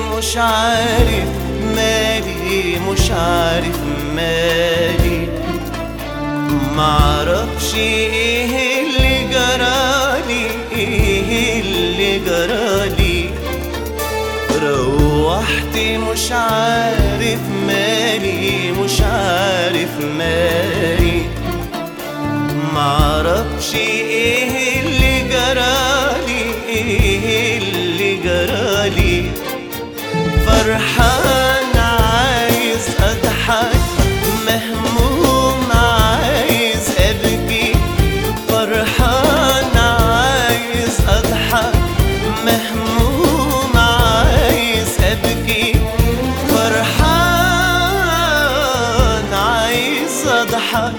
مش عارف مالي مش عارف مالي معرفش ايه اللي جرالي ايه اللي جرالي روحت مش عارف مالي مش عارف مالي معرفش ايه اللي جرالي ايه اللي جرالي فرحان عايز اضحك مهموم عايز ابكي فرحان عايز اضحك مهموم عايز ابكي فرحان عايز اضحك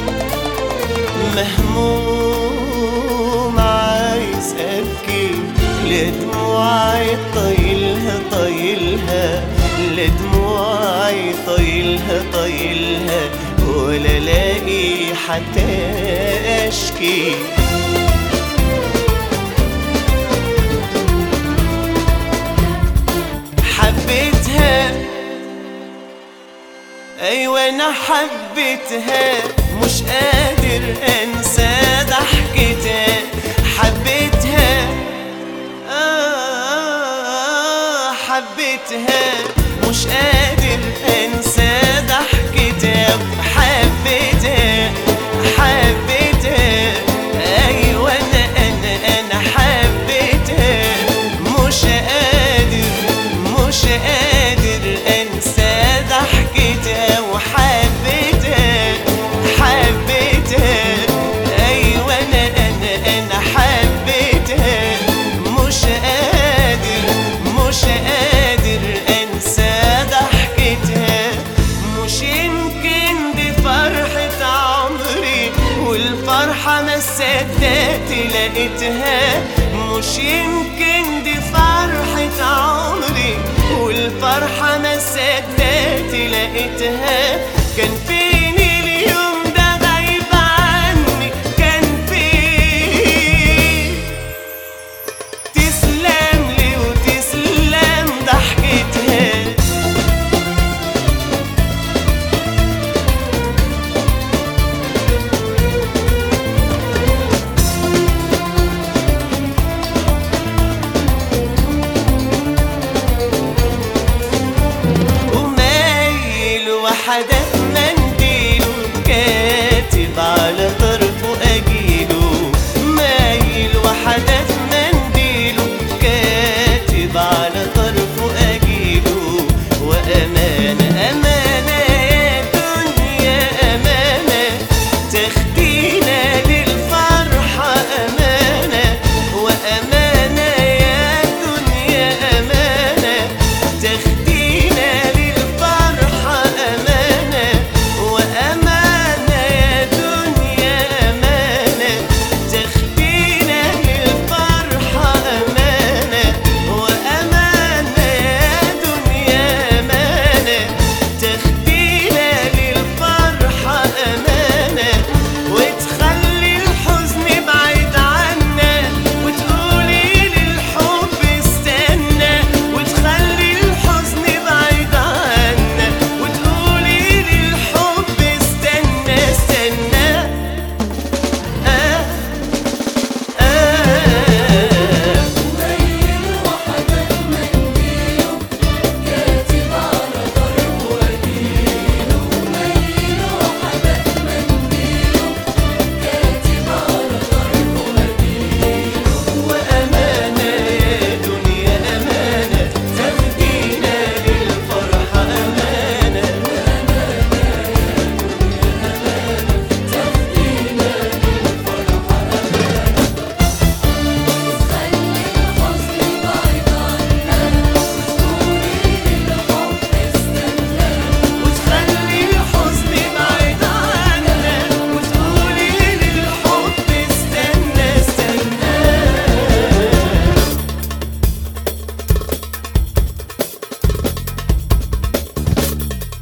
مهموم عايز ابكي لدموعي طايلها طايلها لدموعي طايلها طايلها ولا لاقي حتى اشكي حبيتها ايوه انا حبيتها مش قادر انسى ضحكتها حبيتها آه حبيتها مش قادر انسى ضحكتها حبيتها حبيتها ايوه انا انا انا حبيتها مش قادر مش قادر انسى ضحكتها وحبيتها حبيتها ايوه انا انا انا حبيتها مش قادر مش قادر انسى ضحكتها مش يمكن دي فرحة عمري والفرحة ما صدقت لقيتها مش يمكن دي فرحة عمري والفرحة ما صدقت لقيتها